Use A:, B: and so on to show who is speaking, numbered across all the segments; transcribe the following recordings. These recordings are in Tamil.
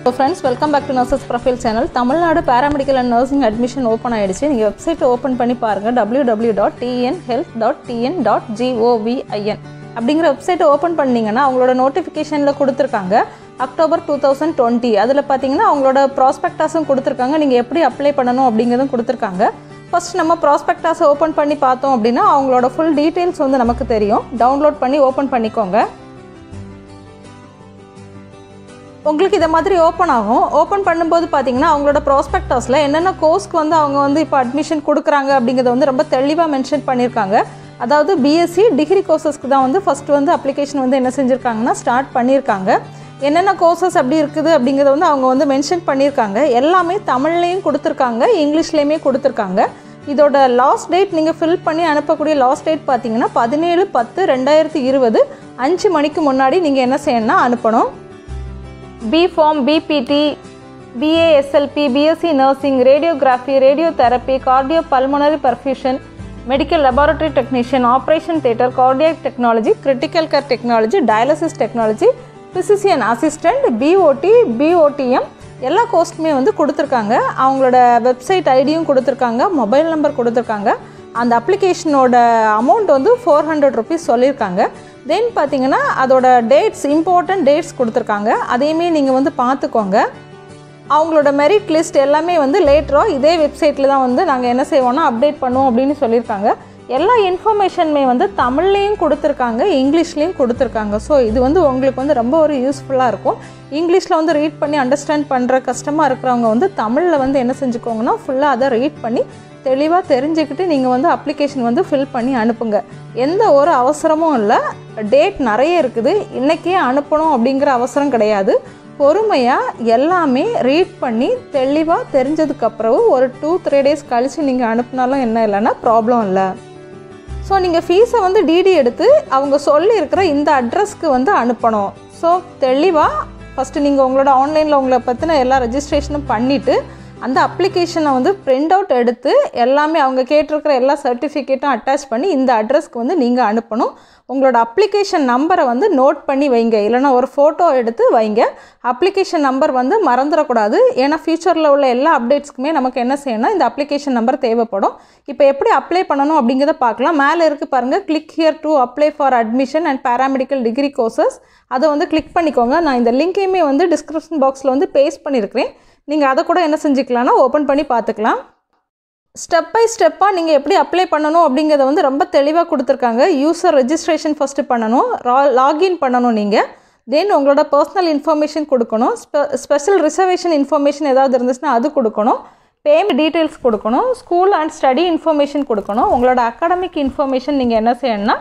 A: friends welcome back to nurses profile channel Tamil Nadu paramedical and nursing admission open ஆயிடுச்சு நீங்கள் வெப்சைட் ஓப்பன் பண்ணி பாருங்கள் W W dot TN health dot TN dot G O V I N அப்படிங்கிற வெப்சைட்டை ஓப்பன் பண்ணீங்கன்னா அவங்களோட நோட்டிஃபிகேஷனில் கொடுத்துருக்காங்க அக்டோபர் டூ தௌசண்ட் டுவெண்ட்டி அதில் பார்த்தீங்கன்னா அவங்களோட ப்ராஸ்பெக்டாஸும் கொடுத்துருக்காங்க நீங்கள் எப்படி அப்ளை பண்ணணும் அப்படிங்கிறதும் கொடுத்துருக்காங்க ஃபர்ஸ்ட் நம்ம ப்ராஸ்பெக்டாஸை ஓப்பன் பண்ணி பார்த்தோம் அப்படின்னா அவங்களோட ஃபுல் டீட்டெயில்ஸ் வந்து நமக்கு தெரியும் டவுன்லோட் பண்ணி ஓப்பன் பண்ணிக்கோங்க உங்களுக்கு இதை மாதிரி ஓப்பன் ஆகும் ஓப்பன் பண்ணும்போது பார்த்தீங்கன்னா அவங்களோட ப்ராஸ்பெக்டஸில் என்னென்ன கோர்ஸ்க்கு வந்து அவங்க வந்து இப்போ அட்மிஷன் கொடுக்குறாங்க அப்படிங்கிறத வந்து ரொம்ப தெளிவாக மென்ஷன் பண்ணியிருக்காங்க அதாவது பிஎஸ்சி டிகிரி கோர்சஸ்க்கு தான் வந்து ஃபஸ்ட்டு வந்து அப்ளிகேஷன் வந்து என்ன செஞ்சுருக்காங்கன்னா ஸ்டார்ட் பண்ணியிருக்காங்க என்னென்ன கோர்சஸ் அப்படி இருக்குது அப்படிங்கிறத வந்து அவங்க வந்து மென்ஷன் பண்ணியிருக்காங்க எல்லாமே தமிழ்லேயும் கொடுத்துருக்காங்க இங்கிலீஷ்லேயுமே கொடுத்துருக்காங்க இதோட லாஸ்ட் டேட் நீங்கள் ஃபில் பண்ணி அனுப்பக்கூடிய லாஸ்ட் டேட் பார்த்தீங்கன்னா பதினேழு பத்து ரெண்டாயிரத்தி இருபது அஞ்சு மணிக்கு முன்னாடி நீங்கள் என்ன செய்யணும்னா அனுப்பணும் B pharm BPT BASLP BSc nursing radiography radio therapy cardio pulmonary perfusion medical laboratory technician operation theatre cardiac technology critical care technology dialysis technology physician assistant BOT BOTM எல்லா கோர்ஸ்க்குமே வந்து கொடுத்துருக்காங்க அவங்களோட வெப்சைட் ஐடியும் கொடுத்துருக்காங்க மொபைல் நம்பர் கொடுத்துருக்காங்க அந்த அப்ளிகேஷனோட அமௌண்ட் வந்து ஃபோர் ஹண்ட்ரட் ருபீஸ் சொல்லியிருக்காங்க தென் பார்த்தீங்கன்னா அதோட டேட்ஸ் இம்பார்ட்டன்ட் டேட்ஸ் கொடுத்துருக்காங்க அதையுமே நீங்கள் வந்து பார்த்துக்கோங்க அவங்களோட மெரிட் லிஸ்ட் எல்லாமே வந்து லேட்டராக இதே வெப்சைட்டில் தான் வந்து நாங்கள் என்ன செய்வோம்னா அப்டேட் பண்ணுவோம் அப்படின்னு சொல்லியிருக்காங்க எல்லா இன்ஃபர்மேஷனுமே வந்து தமிழ்லேயும் கொடுத்துருக்காங்க இங்கிலீஷ்லேயும் கொடுத்துருக்காங்க ஸோ இது வந்து உங்களுக்கு வந்து ரொம்ப ஒரு யூஸ்ஃபுல்லாக இருக்கும் இங்கிலீஷில் வந்து ரீட் பண்ணி அண்டர்ஸ்டாண்ட் பண்ணுற கஷ்டமாக இருக்கிறவங்க வந்து தமிழில் வந்து என்ன செஞ்சுக்கோங்கன்னா ஃபுல்லாக அதை ரீட் பண்ணி தெளிவாக தெரிஞ்சுக்கிட்டு நீங்கள் வந்து அப்ளிகேஷன் வந்து ஃபில் பண்ணி அனுப்புங்க எந்த ஒரு அவசரமும் இல்லை டேட் நிறைய இருக்குது இன்றைக்கே அனுப்பணும் அப்படிங்கிற அவசரம் கிடையாது பொறுமையாக எல்லாமே ரீட் பண்ணி தெளிவாக தெரிஞ்சதுக்கப்புறம் ஒரு டூ த்ரீ டேஸ் கழித்து நீங்கள் அனுப்புனாலும் என்ன இல்லைன்னா ப்ராப்ளம் இல்லை ஸோ நீங்கள் ஃபீஸை வந்து டிடி எடுத்து அவங்க சொல்லியிருக்கிற இந்த அட்ரஸ்க்கு வந்து அனுப்பணும் ஸோ தெளிவாக ஃபஸ்ட்டு நீங்கள் உங்களோட ஆன்லைனில் உங்களை பற்றின எல்லா ரெஜிஸ்ட்ரேஷனும் பண்ணிவிட்டு அந்த அப்ளிகேஷனை வந்து பிரிண்ட் அவுட் எடுத்து எல்லாமே அவங்க கேட்டிருக்கிற எல்லா சர்டிஃபிகேட்டும் அட்டாச் பண்ணி இந்த அட்ரஸ்க்கு வந்து நீங்கள் அனுப்பணும் உங்களோட அப்ளிகேஷன் நம்பரை வந்து நோட் பண்ணி வைங்க இல்லைனா ஒரு ஃபோட்டோ எடுத்து வைங்க அப்ளிகேஷன் நம்பர் வந்து மறந்துடக்கூடாது ஏன்னா ஃபியூச்சரில் உள்ள எல்லா அப்டேட்ஸ்க்குமே நமக்கு என்ன செய்யணும் இந்த அப்ளிகேஷன் நம்பர் தேவைப்படும் இப்போ எப்படி அப்ளை பண்ணணும் அப்படிங்கிறத பார்க்கலாம் மேலே இருக்குது பாருங்கள் click here to apply for admission and paramedical degree courses அதை வந்து கிளிக் பண்ணிக்கோங்க நான் இந்த லிங்க்கையுமே வந்து டிஸ்கிரிப்ஷன் பாக்ஸில் வந்து பேஸ்ட் பண்ணியிருக்கிறேன் நீங்கள் அதை கூட என்ன செஞ்சுக்கலாம்னா ஓப்பன் பண்ணி பார்த்துக்கலாம் ஸ்டெப் பை ஸ்டெப்பாக நீங்கள் எப்படி அப்ளை பண்ணணும் அப்படிங்கிறத வந்து ரொம்ப தெளிவாக கொடுத்துருக்காங்க யூசர் ரெஜிஸ்ட்ரேஷன் ஃபஸ்ட்டு பண்ணணும் லாகின் பண்ணணும் நீங்கள் தென் உங்களோட பர்சனல் இன்ஃபர்மேஷன் கொடுக்கணும் ஸ்பெ ஸ்பெஷல் ரிசர்வேஷன் இன்ஃபர்மேஷன் ஏதாவது இருந்துச்சுன்னா அது கொடுக்கணும் பேமெண்ட் டீட்டெயில்ஸ் கொடுக்கணும் ஸ்கூல் அண்ட் ஸ்டடி இன்ஃபர்மேஷன் கொடுக்கணும் உங்களோட அகாடமிக் இன்ஃபர்மேஷன் நீங்கள் என்ன செய்யணும்னா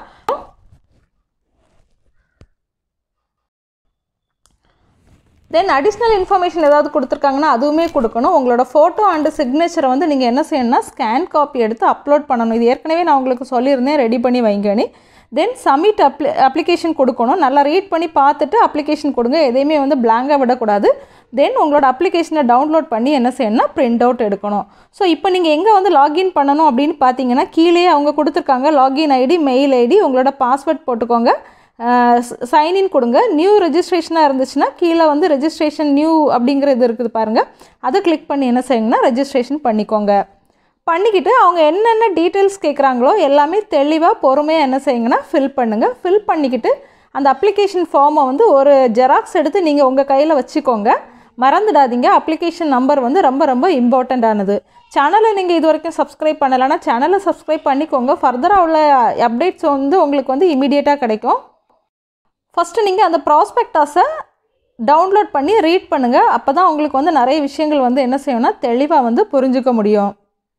A: தென் அடிஷ்னல் இன்ஃபர்மேஷன் ஏதாவது கொடுத்துருக்காங்கன்னா அதுவுமே கொடுக்கணும் உங்களோட ஃபோட்டோ அண்டு சிக்னேச்சரை வந்து நீங்கள் என்ன செய்யணும்னா ஸ்கேன் காப்பி எடுத்து அப்லோட் பண்ணணும் இது ஏற்கனவே நான் உங்களுக்கு சொல்லியிருந்தேன் ரெடி பண்ணி வைங்கன்னு தென் சப்மிட் அப்ளி அப்ளிகேஷன் கொடுக்கணும் நல்லா ரீட் பண்ணி பார்த்துட்டு அப்ளிகேஷன் கொடுங்க எதையுமே வந்து பிளாங்காக விடக்கூடாது தென் உங்களோட அப்ளிகேஷனை டவுன்லோட் பண்ணி என்ன செய்யணும்னா பிரிண்ட் அவுட் எடுக்கணும் ஸோ இப்போ நீங்கள் எங்கே வந்து லாகின் பண்ணணும் அப்படின்னு பார்த்தீங்கன்னா கீழே அவங்க கொடுத்துருக்காங்க லாகின் ஐடி மெயில் ஐடி உங்களோட பாஸ்வேர்ட் போட்டுக்கோங்க சைன்இன் கொடுங்க நியூ ரெஜிஸ்ட்ரேஷனாக இருந்துச்சுன்னா கீழே வந்து ரெஜிஸ்ட்ரேஷன் நியூ அப்படிங்கிற இது இருக்குது பாருங்கள் அதை கிளிக் பண்ணி என்ன செய்யுங்கன்னா ரெஜிஸ்ட்ரேஷன் பண்ணிக்கோங்க பண்ணிக்கிட்டு அவங்க என்னென்ன டீட்டெயில்ஸ் கேட்குறாங்களோ எல்லாமே தெளிவாக பொறுமையாக என்ன செய்யுங்கன்னா ஃபில் பண்ணுங்கள் ஃபில் பண்ணிக்கிட்டு அந்த அப்ளிகேஷன் ஃபார்மை வந்து ஒரு ஜெராக்ஸ் எடுத்து நீங்கள் உங்கள் கையில் வச்சுக்கோங்க மறந்துடாதீங்க அப்ளிகேஷன் நம்பர் வந்து ரொம்ப ரொம்ப இம்பார்ட்டண்ட்டானது சேனலை நீங்கள் இது வரைக்கும் சப்ஸ்கிரைப் பண்ணலைன்னா சேனலை சப்ஸ்கிரைப் பண்ணிக்கோங்க ஃபர்தராக உள்ள அப்டேட்ஸ் வந்து உங்களுக்கு வந்து இமீடியட்டாக கிடைக்கும் ஃபஸ்ட்டு நீங்கள் அந்த ப்ராஸ்பெக்டாஸை டவுன்லோட் பண்ணி ரீட் பண்ணுங்கள் அப்போ தான் உங்களுக்கு வந்து நிறைய விஷயங்கள் வந்து என்ன செய்யணும்னா தெளிவாக வந்து புரிஞ்சுக்க முடியும்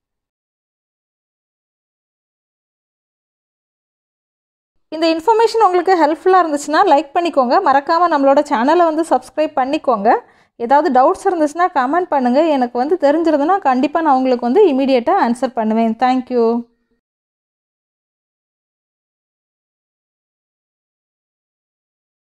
A: இந்த இன்ஃபர்மேஷன் உங்களுக்கு ஹெல்ப்ஃபுல்லாக இருந்துச்சுன்னா லைக் பண்ணிக்கோங்க மறக்காமல் நம்மளோட சேனலை வந்து சப்ஸ்கிரைப் பண்ணிக்கோங்க ஏதாவது டவுட்ஸ் இருந்துச்சுன்னா கமெண்ட் பண்ணுங்கள் எனக்கு வந்து தெரிஞ்சிருந்ததுன்னா கண்டிப்பாக நான் உங்களுக்கு வந்து இமீடியட்டாக ஆன்சர் பண்ணுவேன் தேங்க்யூ